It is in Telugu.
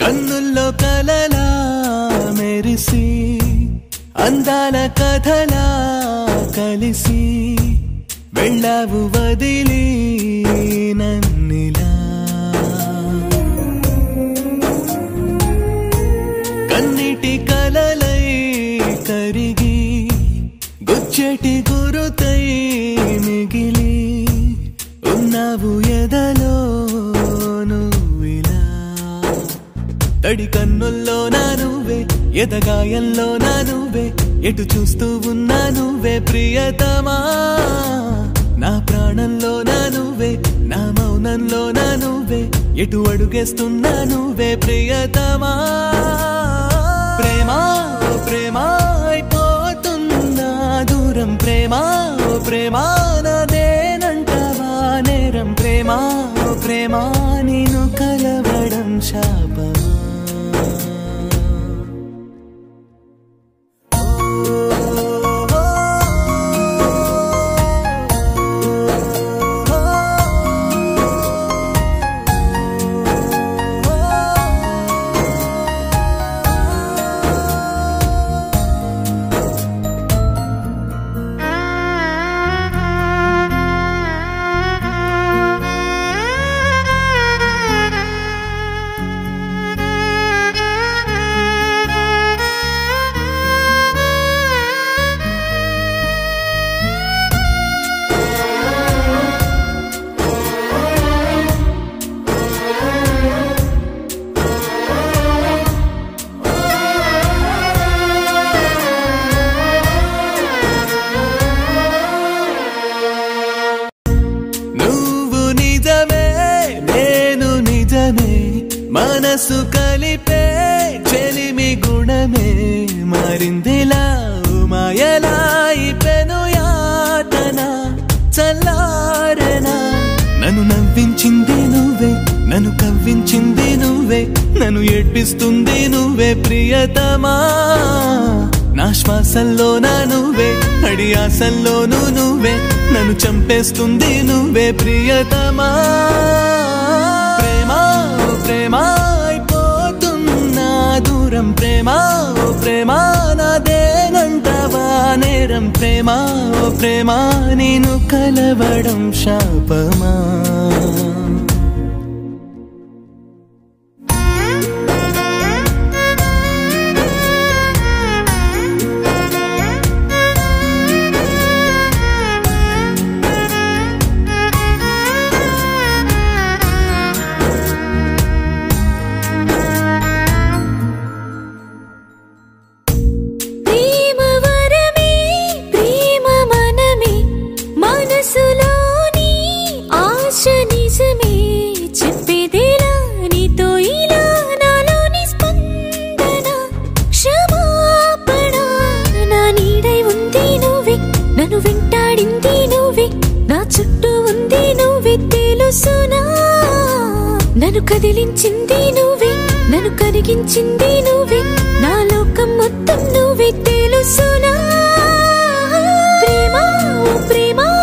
కన్నుల్లో కలలా మెరిసి అందాల కథలా కలిసి వెళ్ళావు వదిలి నన్నిలా కన్నిటి కలలై కరిగి గుచ్చటి గురుతై మిగిలి ఉన్నావు ఎదలో నువ్విలా తడి కన్నుల్లో నా నువ్వే ఎదగాయంలో నా నువ్వే ఎటు చూస్తూ ఉన్నా నువ్వే ప్రియతమా నా ప్రాణంలో నా నువ్వే నా మౌనంలో నా నువ్వే ఎటు అడుగేస్తున్నా నువ్వే ప్రియతమా ప్రేమ ఓ ప్రేమ అయిపోతున్నా దూరం ప్రేమ ఓ ప్రేమ నాదేనంటవా నేరం ప్రేమ ఓ ప్రేమ నేను కలవడం శాపమా నువ్వు నిజమే నేను నిజమే మనసు కలిపే చెలిమి గుణమే మారిందిలా మాయలా పెను యాతన చల్లారెనా నన్ను నవ్వించింది నువ్వే నన్ను కవ్వించింది నువ్వే నన్ను ఏడ్పిస్తుంది నువ్వే ప్రియతమా నా శ్వాసల్లో నా నువ్వే అడి ఆశల్లోనూ నువ్వే నన్ను చంపేస్తుంది నువ్వే ప్రియతమా ప్రేమ ఓ ప్రేమ అయిపోతున్నా దూరం ప్రేమ ఓ ప్రేమ నాదేనంటవా నేరం ప్రేమ ఓ ప్రేమ నేను కలవడం శాపమా ప్రేమ వరమే ప్రేమ మనమే మనసులోని ఆశ నిజమే చెప్పేదేలా నీతో ఇలా నాలోని స్పందన క్షమాపణ నా నీడై ఉంది నువ్వే నన్ను వెంటాడింది నువ్వే నా చుట్టూ ఉంది నువ్వే తెలుసునా నన్ను కదిలించింది నువ్వే నన్ను కరిగించింది నువ్వే నా లోకం మొత్తం నువ్వే తెలుసునా ప్రేమ ఓ ప్రేమ